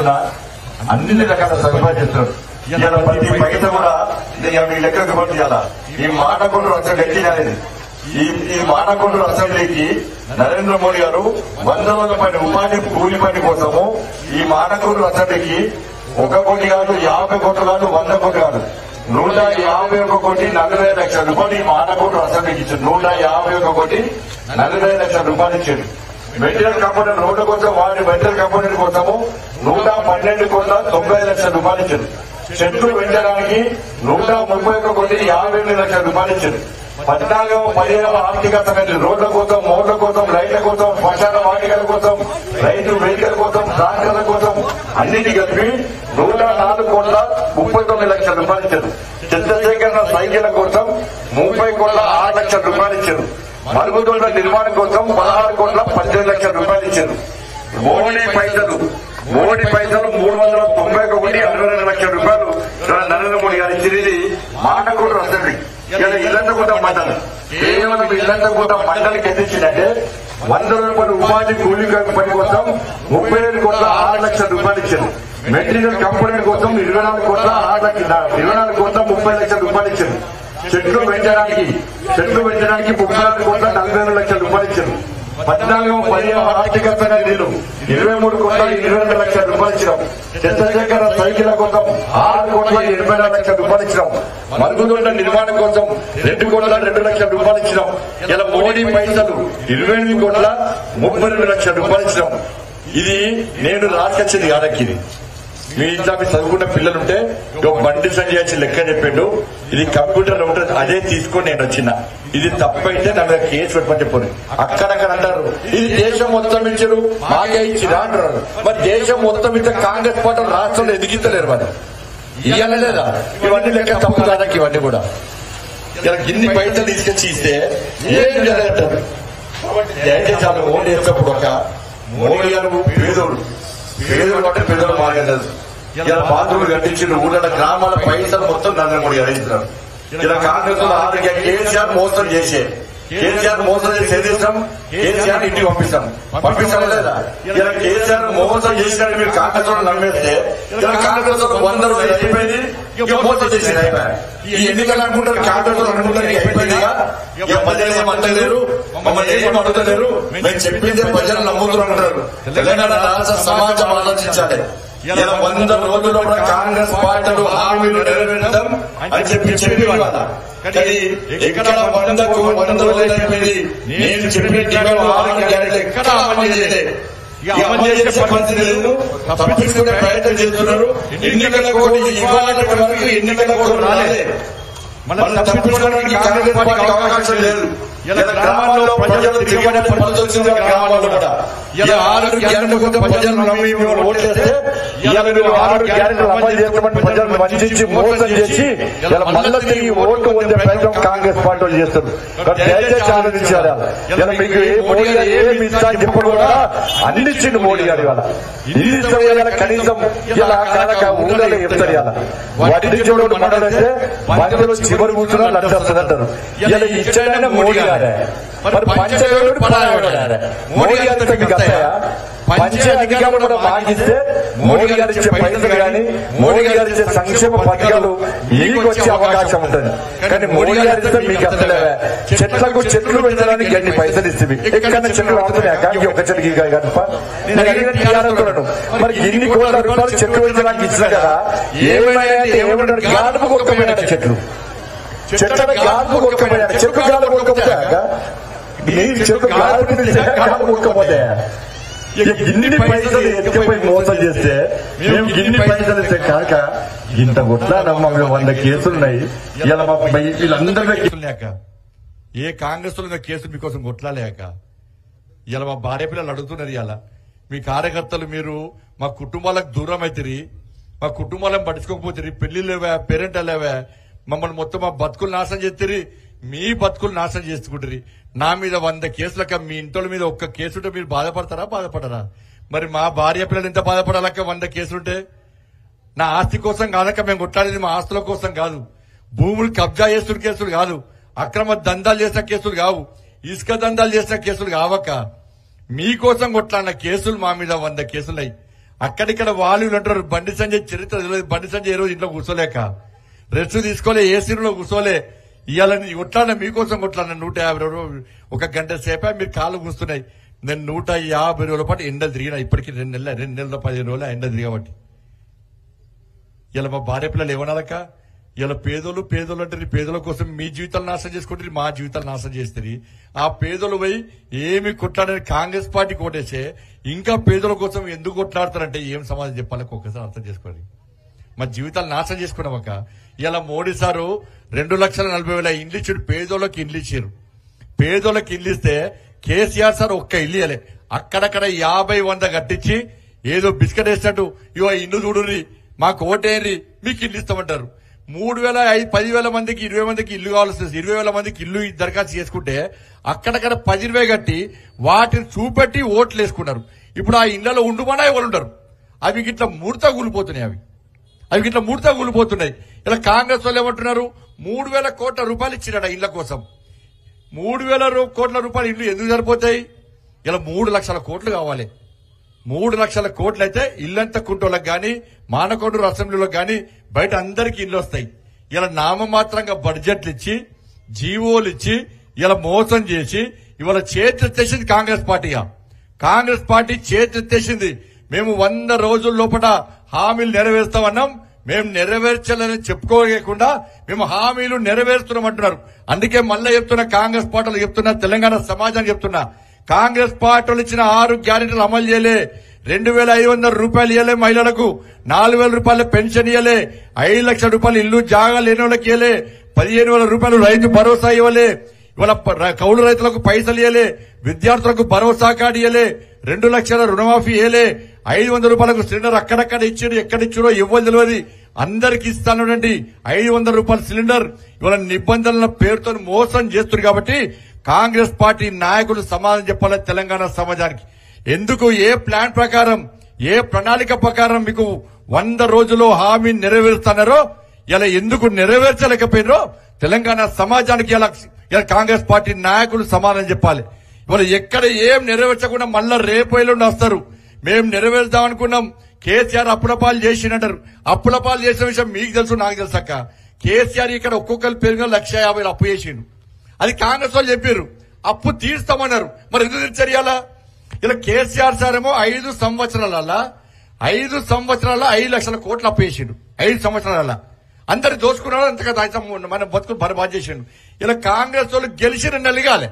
చెప్తున్నా అన్ని రకాల సదుపాయాలు చేస్తున్నారు ఇవాళ ప్రతి పైస కూడా ఇక మీ లెక్కకు పంపించాలా ఈ మాటకొండ్రు అసెంబ్లీ ఎక్కినాలేదు ఈ ఈ మాటకొండ్రు అసెంబ్లీకి నరేంద్ర మోడీ గారు వంద రోజుల పని ఉపాధి కూలి పని కోసము ఈ మాటకొండ్రు అసెంబ్లీకి ఒక కోటి కాదు యాభై కోట్లు కాదు వంద కోట్లు కాదు నూట యాభై ఒక కోటి నలభై లక్షల రూపాయలు ఈ మాటకొండ్రు అసెంబ్లీకి ఇచ్చారు నూట యాభై ఒక కోటి నలభై లక్షల రూపాయలు ఇచ్చారు మెటీరియల్ కాంపోనెంట్ రోడ్ల కోసం వాడి మెటీరియల్ కాంపోనెంట్ కోసము నూట పన్నెండు కోట్ల తొంభై లక్షల రూపాయలు ఇచ్చారు చెట్లు పెంచడానికి నూట ముప్పై ఒక్క కోటి యాభై ఎనిమిది లక్షల రూపాయలు ఇచ్చారు పద్నాలుగవ పదిహేనవ ఆర్థిక సంగతి రోడ్ల కోసం మోడ్ల కోసం లైట్ల కోసం శ్మశాన వాటికల కోసం రైతు వెహికల్ కోసం ట్రాక్టర్ల కోసం అన్నిటి కలిపి నూట నాలుగు కోట్ల ముప్పై తొమ్మిది లక్షల రూపాయలు ఇచ్చారు చెత్త సేకరణ సైకిళ్ల కోసం ముప్పై కోట్ల ఆరు లక్షల రూపాయలు ఇచ్చారు మరుగుదొడ్ల నిర్మాణం కోసం పదహారు కోట్ల పద్దెనిమిది లక్షల రూపాయలు ఇచ్చారు మోడీ పైసలు మోడీ పైసలు మూడు వందల తొంభై ఒకటి అరవై రెండు లక్షల రూపాయలు ఇవాళ నరేంద్ర మోడీ గారు ఇచ్చింది మాట కూడా వస్తుంది ఇలా ఇల్లంతకూట మండలి కేవలం ఇల్లంతకూట మండలికి ఎంత ఇచ్చిందంటే వంద రూపాయలు ఉపాధి కూలీ పని కోసం ముప్పై ఏడు కోట్ల ఆరు లక్షల రూపాయలు ఇచ్చారు మెటీరియల్ కంపోనెంట్ కోసం ఇరవై నాలుగు కోట్ల ఆరు లక్షల ఇరవై నాలుగు కోట్ల ముప్పై లక్షల రూపాయలు ఇచ్చారు చెట్లు పెంచడానికి చెట్లు పెంచడానికి ముప్పై నాలుగు కోట్ల నలభై రెండు లక్షల రూపాయలు ఇచ్చారు పద్నాలుగు పదిహేను ఆర్థిక నిధులు ఇరవై మూడు కోట్ల ఇరవై రెండు లక్షల రూపాయలు ఇచ్చినాం చంద్రశేఖర సైకిల్ కోసం ఆరు కోట్ల ఎనభై నాలుగు లక్షల రూపాయలు ఇచ్చినాం మరుగుదొడ్ల నిర్మాణం కోసం రెండు కోట్ల రెండు లక్షల రూపాయలు ఇచ్చినాం ఇలా మోడీ పైసలు ఇరవై ఎనిమిది కోట్ల ముప్పై రెండు లక్షల రూపాయలు ఇచ్చినాం ఇది నేను రాసుకొచ్చింది కాదక్కి ఇది మీ ఇంట్లో మీ చదువుకున్న పిల్లలుంటే ఒక బండి సంజయ్ లెక్క చెప్పిండు ఇది కంప్యూటర్ ఉంటుంది అదే తీసుకొని నేను వచ్చిన ఇది తప్పైతే నా మీద కేసు పెట్టమని చెప్పారు అక్కడక్కడ అంటారు ఇది దేశం మొత్తం ఇచ్చారు మాకే ఇచ్చిరా అంటారు మరి దేశం మొత్తం ఇచ్చే కాంగ్రెస్ పార్టీ రాష్ట్రంలో ఎదిగిస్తలేరు మరి ఇవ్వాలి లేదా ఇవన్నీ లెక్క తప్పు కాదకి ఇవన్నీ కూడా ఇలా ఇన్ని పైసలు తీసుకొచ్చి ఇస్తే ఏం జరగదు కాబట్టి దయచేసి వాళ్ళు ఓటు వేసినప్పుడు ఒక మోడీ గారు పేదోడు పేదోడు అంటే పేదోడు మాగదు ఇలా బాత్రూమ్ కట్టించిన ఊళ్ళ గ్రామాల పైసలు మొత్తం నరేంద్ర మోడీ గారు ఇస్తున్నారు ఇలా కాంగ్రెస్ లో ఆరోగ్య కేసీఆర్ మోసం చేసే కేసీఆర్ మోసం చేసి ఏం చేస్తాం కేసీఆర్ ఇంటికి పంపిస్తాం పంపిస్తాం లేదా ఇలా కేసీఆర్ మోసం చేసినట్టు మీరు కాంగ్రెస్ లో నమ్మేస్తే ఇలా కాంగ్రెస్ లో వంద రోజులు అయిపోయింది ఇక మోసం చేసింది అయిపోయి ఈ ఎన్నికలు అనుకుంటారు కాంగ్రెస్ లో అనుకుంటారు ఇక అయిపోయింది ఇక ప్రజలు ఏం అంటలేరు మమ్మల్ని ఏం అడుగుతలేరు మేము చెప్పిందే ప్రజలు నమ్ముతున్నారు అంటారు తెలంగాణ రాష్ట్ర సమాజం ఆలోచించాలి ఇలా వంద రోజుల్లో కూడా కాంగ్రెస్ పార్టీలు హామీలు నెరవేర్దాం అని చెప్పి చెప్పి వాళ్ళ కానీ ఎక్కడ వందకు వంద రోజులు అయిపోయింది నేను చెప్పిన డిమాండ్ ఆరు గ్యారెంటీ ఎక్కడ అమలు చేయలేదు ఇక అమలు చేసే పరిస్థితి లేదు తప్పించుకునే ప్రయత్నం చేస్తున్నారు ఎన్నికల కోడ్ ఇవాళ వరకు ఎన్నికల కోడ్ రాలే మనం తప్పించుకోవడానికి కాంగ్రెస్ పార్టీకి అవకాశం లేదు ఇలా గ్రామాల్లో ప్రజలు తిరగబడే పరిస్థితి వచ్చింది గ్రామాల్లో కూడా ఇలా ఆరు గ్యారెంటీ కోసం ప్రజలు నమ్మి మేము ఓట్లేస్తే ఇలా మీరు ఆరు గ్యారెంటీ అమలు చేస్తామని ప్రజలను వంచించి మోసం చేసి ఇలా మళ్ళీ తిరిగి ఓటు పొందే ప్రయత్నం కాంగ్రెస్ పార్టీ వాళ్ళు చేస్తారు కాబట్టి దయచేసి ఆలోచించాలి ఇలా మీకు ఏ మోడీ గారు ఏమి ఇస్తా అని చెప్పడం కూడా అన్ని ఇచ్చిండు మోడీ గారు ఇవాళ ఇల్లు ఇస్తాం ఇలా కనీసం ఇలా కనుక ఊళ్ళో చెప్తారు ఇలా వడ్డీ చూడడం మండలేస్తే మధ్యలో చివరి కూర్చున్నా లక్ష వస్తుంది అంటారు ఇలా ఇచ్చాడైనా మోడీ గారే మరి పంచవేడు పరాయవాడే మోడీ గారి మీకు వస్తాయా పంచ అధికారులు కూడా మాగిస్తే మోడీ గారు ఇచ్చే పైసలు కానీ మోడీ గారు ఇచ్చే సంక్షేమ పథకాలు మీకు వచ్చే అవకాశం ఉంటుంది కానీ మోడీ గారు ఇస్తే మీకు వస్తలేవే చెట్లకు చెట్లు పెంచడానికి గట్టి పైసలు ఇస్తుంది ఎక్కడ చెట్లు రావుతున్నాయా ఈ ఒక్క చెట్టుకి కనుక నేను అడిగిన టీఆర్ఎస్ వాళ్ళను, మరి ఇన్ని కోట్ల రూపాయలు చెట్లు పెంచడానికి ఇచ్చిన కదా ఏమైనా అంటే ఏమంటారు గాడుపు కొట్టుకుపోయినట్టు చెట్లు చెట్ల గాడుపు కొట్టుకుపోయినట్టు చెట్టు గాడుపు కొట్టుకుపోయాక నీకు చెట్టు గాడుపు గాడుపు కొట్టుకుపోతాయా ఇక ఇన్ని పైసలు ఎత్తుకుపోయి మోసం చేస్తే మేము ఇన్ని పైసలు ఇస్తే కాక ఇంత కొట్లా మమ్మల్ని వంద కేసులున్నాయి ఇలా మా బై- వీళ్ళందరినీ కేసులు లేక ఏ కాంగ్రెస్ లో కేసు మీకోసం కొట్లాలేక ఇలా మా భార్య పిల్లలు అడుగుతున్నారు ఇలా మీ కార్యకర్తలు మీరు మా కుటుంబాలకు దూరం అవుతుంది మా కుటుంబాలను పట్టించుకోకపోతుంది పెళ్లి లేవా పేరెంట్ లేవా మమ్మల్ని మొత్తం మా బతుకులు నాశనం చేస్తుంది మీ బతుకులు నాశనం చేసుకుంటారు నా మీద వంద కేసులక మీ ఇంట్లో మీద ఒక్క కేసుంటే మీరు బాధపడతారా బాధపడరా మరి మా భార్య పిల్లలు ఎంత బాధపడాలక్క వంద కేసులుంటే నా ఆస్తి కోసం కాదక మేము కొట్లాడేది మా ఆస్తుల కోసం కాదు భూములు కబ్జా చేస్తున్న కేసులు కాదు అక్రమ దందాలు చేసిన కేసులు కావు ఇసుక దందాలు చేసిన కేసులు కావక్క మీకోసం కొట్లాడిన కేసులు మా మీద వంద కేసులున్నాయి అక్కడిక్కడ వాళ్ళు వీళ్ళు అంటారు బండి సంజయ్ చరిత్ర తెలియదు బండి సంజయ్ ఏ రోజు ఇంట్లో కూర్చోలేక రెస్ట్ తీసుకోలే ఏసీలో కూర్చోలే ఇవాళ కొట్లాడిన మీకోసం కొట్లాడిన నూట యాభై రోజులు ఒక గంట సేపే మీరు కాళ్ళు కూస్తున్నాయి నేను నూట యాభై రోజుల పాటు ఎండ తిరిగిన ఇప్పటికి రెండు నెలల రెండు నెలల పదిహేను రోజులు ఎండ తిరగబట్టి ఇలా మా భార్య పిల్లలు ఏమన్నారక్క ఇలా పేదోళ్ళు పేదోళ్ళు అంటే పేదల కోసం మీ జీవితాలు నాశనం చేసుకుంటారు మా జీవితాలు నాశనం చేస్తారు ఆ పేదోళ్ళు పోయి ఏమి కొట్లాడని కాంగ్రెస్ పార్టీ కొట్టేసే ఇంకా పేదల కోసం ఎందుకు కొట్లాడతారంటే ఏం సమాధానం చెప్పాలి ఒక్కసారి అర్థం చేసుకోండి మా జీవితాలు నాశనం చేసుకున్నామక్క ఇలా మోడీ సారు రెండు లక్షల నలభై వేల ఇండ్లు ఇచ్చాడు పేదోళ్ళకి ఇండ్లు ఇచ్చారు పేదోళ్ళకి ఇల్లు ఇస్తే కేసీఆర్ సార్ ఒక్క ఇల్లు ఇవ్వలే అక్కడక్కడ యాభై వంద కట్టించి ఏదో బిస్కెట్ వేసినట్టు ఇవో ఇల్లు చూడుర్రి మాకు ఓటేరి మీకు ఇల్లు ఇస్తామంటారు మూడు వేల ఐదు పదివేల మందికి ఇరవై మందికి ఇల్లు కావాల్సి వస్తుంది ఇరవై వేల మందికి ఇల్లు దరఖాస్తు చేసుకుంటే అక్కడక్కడ పది ఇరవై కట్టి వాటిని చూపెట్టి ఓట్లు వేసుకున్నారు ఇప్పుడు ఆ ఇళ్లలో ఉండుమన్నా ఎవరు ఉంటారు అవి ఇట్లా మూర్త కూలిపోతున్నాయి అవి అవి ఇట్లా మూడుతా కూలిపోతున్నాయి ఇలా కాంగ్రెస్ వాళ్ళు ఏమంటున్నారు మూడు వేల కోట్ల రూపాయలు ఇచ్చిరట ఇళ్ల కోసం మూడు వేల రూ- కోట్ల రూపాయలు ఇల్లు ఎందుకు సరిపోతాయి ఇలా మూడు లక్షల కోట్లు కావాలి మూడు లక్షల కోట్లు అయితే ఇల్లంత కుంటోళ్ళకి గాని మానకొండూరు అసెంబ్లీలకు గాని బయట అందరికి ఇల్లు వస్తాయి ఇలా నామమాత్రంగా బడ్జెట్లు ఇచ్చి జీవోలు ఇచ్చి ఇలా మోసం చేసి ఇవాళ చేతెత్తేసింది కాంగ్రెస్ పార్టీయా కాంగ్రెస్ పార్టీ చేతెత్తేసింది మేము వంద రోజుల లోపల హామీలు నెరవేరుస్తామన్నాం మేము నెరవేర్చాలని చెప్పుకోలేకుండా మేము హామీలు నెరవేరుస్తున్నామంటున్నారు అందుకే మళ్ళీ చెప్తున్నా కాంగ్రెస్ పార్టీలు చెప్తున్నా తెలంగాణ సమాజానికి చెప్తున్నా కాంగ్రెస్ పార్టీలు ఇచ్చిన ఆరు గ్యారెంటీలు అమలు చేయలే రెండు వేల ఐదు వందల రూపాయలు ఇవ్వలే మహిళలకు నాలుగు వేల రూపాయల పెన్షన్ ఇవ్వలే ఐదు లక్షల రూపాయలు ఇల్లు జాగా లేని వాళ్ళకి ఇవ్వలే పదిహేను వేల రూపాయలు రైతు భరోసా ఇవ్వలే ఇవాళ ప- ర- కౌలు రైతులకు పైసలు ఇవ్వలే విద్యార్థులకు భరోసా కార్డు ఇవ్వలే రెండు లక్షల రుణమాఫీ ఇవ్వలే ఐదు వందల రూపాయలకు సిలిండర్ అక్కడక్కడ ఇచ్చారు ఎక్కడ ఇచ్చారో ఇవ్వదు తెలియదు అందరికి ఇస్తానండి ఐదు వందల రూపాయల సిలిండర్ ఇవాళ నిబంధనల పేరుతో మోసం చేస్తున్నారు కాబట్టి కాంగ్రెస్ పార్టీ నాయకులు సమాధానం చెప్పాలి తెలంగాణ సమాజానికి ఎందుకు ఏ ప్లాన్ ప్రకారం ఏ ప్రణాళిక ప్రకారం మీకు వంద రోజుల్లో హామీ నెరవేరుస్తున్నారో ఇలా ఎందుకు నెరవేర్చలేకపోయినరో తెలంగాణ సమాజానికి ఇలా ఇలా కాంగ్రెస్ పార్టీ నాయకులు సమాధానం చెప్పాలి ఇవాళ ఎక్కడ ఏం నెరవేర్చకుండా మళ్ళా రేపు ఎల్లుండి వస్తారు మేము నెరవేరుద్దాం అనుకున్నాం కేసీఆర్ అప్పులపాలు చేసినంటారు అప్పులపాలు చేసిన విషయం మీకు తెలుసు నాకు తెలుసు అక్క కేసీఆర్ ఇక్కడ ఒక్కొక్కరు పెరిగిన లక్ష యాభై అప్పు చేసిండు అది కాంగ్రెస్ వాళ్ళు చెప్పారు అప్పు తీర్స్తామన్నారు మరి ఎందుకు తీర్చరియాలా ఇలా కేసీఆర్ సార్ ఏమో ఐదు సంవత్సరాల ఐదు సంవత్సరాల ఐదు లక్షల కోట్లు అప్పు చేసిండు ఐదు సంవత్సరాల అందరు దోచుకున్నాడు అంతగా దాయితం మన బతుకులు బర్బాద్ చేసిండు ఇలా కాంగ్రెస్ వాళ్ళు గెలిచిన నెలలు కాలే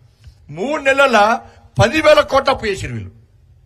మూడు నెలల పదివేల కోట్ల అప్పు చేసిరు వీళ్ళు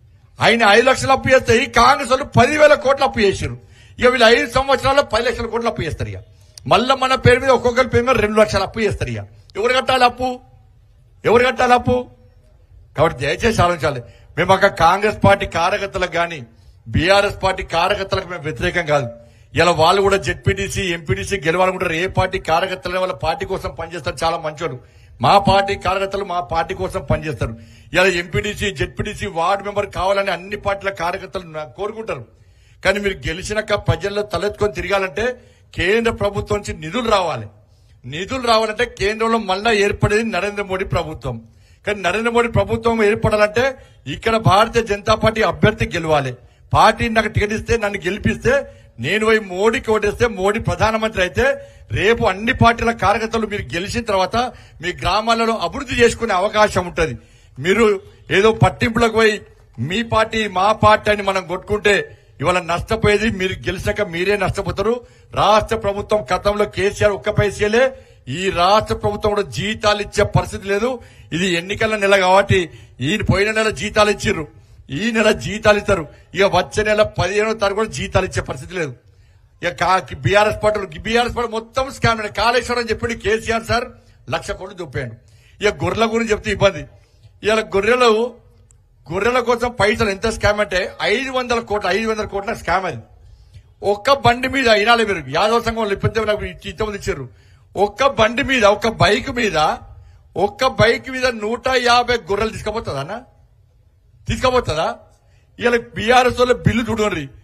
ఆయన ఐదు లక్షలు అప్పు చేస్తే ఈ కాంగ్రెస్ వాళ్ళు పదివేల కోట్ల అప్పు చేసారు ఇక వీళ్ళు ఐదు సంవత్సరాల్లో పది లక్షల కోట్ల అప్పు చేస్తారు ఇక మళ్ళా మన పేరు మీద ఒక్కొక్కరి పేరు మీద రెండు లక్షల అప్పు చేస్తారు ఇక ఎవరు కట్టాలి అప్పు ఎవరు కట్టాలి అప్పు కాబట్టి దయచేసి ఆలోచించాలి మేము ఒక కాంగ్రెస్ పార్టీ కార్యకర్తలకు గాని బీఆర్ఎస్ పార్టీ కార్యకర్తలకు మేము వ్యతిరేకం కాదు ఇలా వాళ్ళు కూడా జెడ్పీటీసీ ఎంపీటీసీ గెలవాలనుకుంటారు ఏ పార్టీ కార్యకర్తలు వాళ్ళ పార్టీ కోసం పనిచేస్తారు చాలా మంచోళ్ళు మా పార్టీ కార్యకర్తలు మా పార్టీ కోసం పనిచేస్తారు ఇలా ఎంపీటీసీ జెడ్పీటీసీ వార్డు మెంబర్ కావాలని అన్ని పార్టీల కార్యకర్తలు నా- కోరుకుంటారు కానీ మీరు గెలిచినాక ప్రజల్లో తలెత్తుకొని తిరగాలంటే కేంద్ర ప్రభుత్వం నుంచి నిధులు రావాలి నిధులు రావాలంటే కేంద్రంలో మళ్ళా ఏర్పడేది నరేంద్ర మోడీ ప్రభుత్వం కానీ నరేంద్ర మోడీ ప్రభుత్వం ఏర్పడాలంటే ఇక్కడ భారతీయ జనతా పార్టీ అభ్యర్థి గెలవాలి పార్టీ నాకు టికెట్ ఇస్తే నన్ను గెలిపిస్తే నేను పోయి మోడీకి ఓటేస్తే మోడీ ప్రధానమంత్రి అయితే రేపు అన్ని పార్టీల కార్యకర్తలు మీరు గెలిచిన తర్వాత మీ గ్రామాలలో అభివృద్ధి చేసుకునే అవకాశం ఉంటది మీరు ఏదో పట్టింపులకు పోయి మీ పార్టీ మా పార్టీ అని మనం కొట్టుకుంటే ఇవాళ నష్టపోయేది మీరు గెలిచాక మీరే నష్టపోతారు రాష్ట్ర ప్రభుత్వం గతంలో కేసీఆర్ ఒక్క పైసలే ఈ రాష్ట్ర ప్రభుత్వం కూడా జీతాలు ఇచ్చే పరిస్థితి లేదు ఇది ఎన్నికల నెల కాబట్టి ఈ పోయిన నెల జీతాలు ఇచ్చిర్రు ఈ నెల జీతాలు ఇస్తారు ఇక వచ్చే నెల పదిహేనో తారీఖు కూడా జీతాలు ఇచ్చే పరిస్థితి లేదు ఇక బీఆర్ఎస్ పార్టీ బీఆర్ఎస్ పార్టీ మొత్తం స్కామ్ అండి కాళేశ్వరం చెప్పండి కేసీఆర్ సార్ లక్ష కోట్లు చూపాడు ఇక గొర్రెల గురించి చెప్తే ఇబ్బంది ఇవాళ గొర్రెలు గొర్రెల కోసం పైసలు ఎంత స్కామ్ అంటే ఐదు వందల కోట్ల ఐదు వందల కోట్ల స్కామ్ అది ఒక్క బండి మీద అయినాలే మీరు యాదవ సంఘం వాళ్ళు ఇప్పటికే నాకు ఇంతమంది ఇచ్చారు ఒక్క బండి మీద ఒక్క బైక్ మీద ఒక్క బైక్ మీద నూట యాభై గొర్రెలు తీసుకుపోతుందా అన్న తీసుకుపోతుందా ఇలా బీఆర్ఎస్ వాళ్ళ బిల్లు చూడండి